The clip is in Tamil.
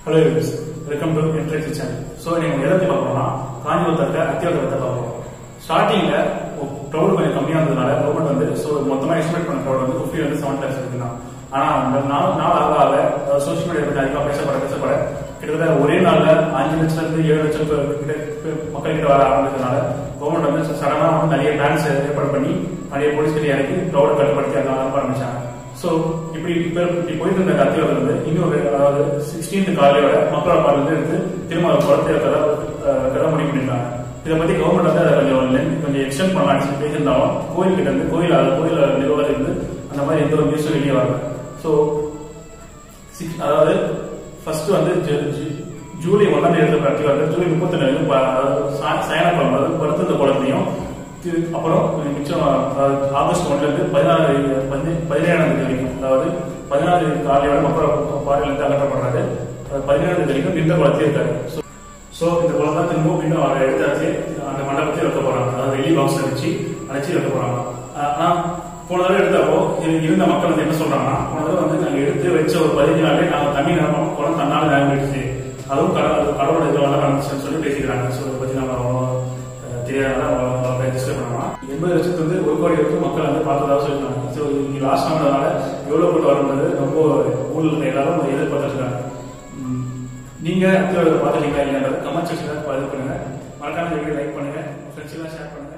ஹலோ யூஸ் வெல்கம் டு என்ட்ரெக்ஸ் சேனல் ஸோ நீங்கள் எதை பற்றி பார்க்கணும்னா காஞ்சிபுரத்தை அத்தியாவத்தை பார்க்கணும் ஸ்டார்டிங்ல க்ரௌட் கொஞ்சம் கம்மியாக இருந்ததுனால கவர்மெண்ட் வந்து ஸோ மொத்தமாக எக்ஸ்பெக்ட் பண்ண க்ரௌட் வந்து ஃபிஃப்டி வந்து செவன் லேக்ஸ் இருக்குதான் ஆனால் அந்த நாள் நாள் ஆக ஆக சோஷியல் மீடியா பற்றி அதிகமாக பேசப்பட பேசப்பட கிட்டத்தட்ட ஒரே நாள்ல அஞ்சு லட்சத்துல இருந்து ஏழு லட்சம் பேர் கிட்ட பேர் மக்கள் கிட்ட வர ஆரம்பிச்சதுனால கவர்மெண்ட் வந்து சடனா வந்து நிறைய பிளான்ஸ் ஏற்பாடு பண்ணி நிறைய போலீஸ் கிட்ட இறக்கி க்ரௌட் கட்டுப்படுத்தி அதை ஆரம்பிச்சாங்க ஸோ இப்படி இப்ப இப்படி போயிட்டு இருந்த கத்தியோட வந்து இன்னொரு அதாவது சிக்ஸ்டீன்த் காலையோட மக்கள் பார்த்து வந்து எடுத்து திரும்ப குளத்தை கதை கதை முடிவு பண்ணிருக்காங்க இதை பத்தி கவர்மெண்ட் வந்து அதை கொஞ்சம் length- கொஞ்சம் எக்ஸ்டெண்ட் பண்ணலாம்னு சொல்லி பேசியிருந்தாலும் கோயில் கிட்ட இருந்து கோயில் கோயில் நிர்வாகத்தில் இருந்து அந்த மாதிரி எந்த ஒரு நியூஸும் வெளியே வரல ஸோ சிக்ஸ் அதாவது ஃபர்ஸ்ட் வந்து ஜூ- ஜூ- ஜூலை ஒன்னாம் தேதி பற்றி வந்து ஜூலை முப்பத்தி ரெண்டு சாயன குளம் அதாவது பருத்த குளத்தையும் திரு- அப்புறம் மிச்சம் அதாவது ஆகஸ்ட் ஒன்றுல இருந்து பதினாறு பதினே- பதினேழாம் தேதி வரைக்கும் அதாவது பதினாறு தேதி காலையோட மக்கள் பார்வையிலிருந்து அகற்றப்படுறாரு அது பதினேழாம் தேதி வரைக்கும் இந்த குளத்திலே இருக்காரு So, சோ இந்த குளம் தான் திரும்ப மீண்டும் அவரை எடுத்தாச்சு அந்த மண்டபத்தை வைக்க போறாங்க அதாவது வெளி பாக்ஸ்ல வச்சு அடைச்சி வைக்க போறாங்க ஆஹ் ஆனா போன தடவை எடுத்தப்போ இரு- இருந்த மக்கள் வந்து என்ன சொல்றாங்கன்னா போன தடவை வந்து நாங்க எடுத்து வச்ச ஒரு பதினஞ்சு நாளே நாங்க தண்ணி நிரப்போம் குளம் தன்னால நிரம்பிடுச்சு அதுவும் கடவுள் அது கடவுளோட இதுவாக நடந்துச்சுன்னு சொல்லி பேசிக்கிறாங்க ஸோ இதை பத்தி நம்ம அவ்வளோ தெரியாத ரெஜிஸ்டர் பண்ணலாம் எண்பது லட்சத்து வந்து ஒரு கோடி வரைக்கும் மக்கள் வந்து பார்த்ததா சொல்லியிருக்காங்க ஸோ இன்னைக்கு லாஸ்ட் ஆனதுனால எவ்வளவு கூட்டம் வரும்ன்றது ரொம்ப ஊழல் எல்லாரும் எதிர்பார்த்துருக்காங்க உம், நீங்க அத்தியோட பார்த்துருக்கீங்களா இல்லைன்றது கமெண்ட் செக்ஷன்ல பதிவு பண்ணுங்க மறக்காம வீடியோ லைக் பண்ணுங்க ஃப்ரெண்ட்ஸ் எல்லாம் ஷேர் பண்ணுங்க